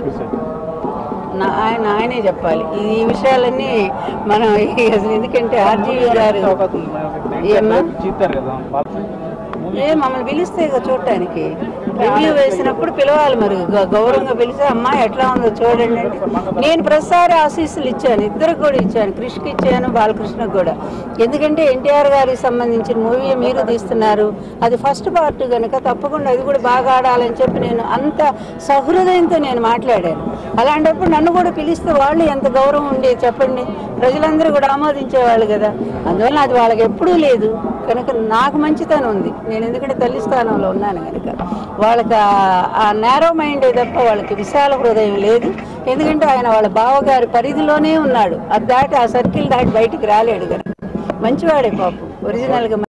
best message నా ఆయన ఆయనే చెప్పాలి ఈ విషయాలన్నీ మనం అసలు ఎందుకంటే ఆర్జీవి గారు ఏమ్మా చీతారు కదా ఏ మమ్మల్ని పిలిస్తే ఇక చూడటానికి రివ్యూ వేసినప్పుడు పిలవాలి మరి గ- గౌరవంగా పిలిస్తే అమ్మాయి ఎట్లా ఉందో చూడండి అంటే నేను ప్రతిసారి ఆశీస్సులు ఇచ్చాను ఇద్దరికి కూడా ఇచ్చాను కృష్ణకి ఇచ్చాను బాలకృష్ణకి కూడా ఎందుకంటే ఎన్టీఆర్ గారికి సంబంధించిన మూవీ మీరు తీస్తున్నారు అది ఫస్ట్ పార్ట్ కనుక తప్పకుండా అది కూడా బాగా ఆడాలని చెప్పి నేను అంత సహృదయంతో నేను మాట్లాడాను అలాంటప్పుడు నన్ను కూడా పిలిస్తే వాళ్ళు ఎంత గౌరవం ఉండేది చెప్పండి ప్రజలందరూ కూడా ఆమోదించేవాళ్ళు కదా అందువల్ల అది వాళ్ళకి ఎప్పుడూ లేదు కనుక నాకు మంచితనం ఉంది నేను ఎందుకంటే తల్లి స్థానంలో ఉన్నాను కనుక వాళ్ళకి ఆ- ఆ నేరో మైండే తప్ప వాళ్ళకి విశాల హృదయం లేదు ఎందుకంటే ఆయన వాళ్ళ బావగారి పరిధిలోనే ఉన్నాడు అది దాటి ఆ సర్కిల్ దాటి బయటికి రాలేడు కనుక మంచివాడే పాపం ఒరిజినల్గా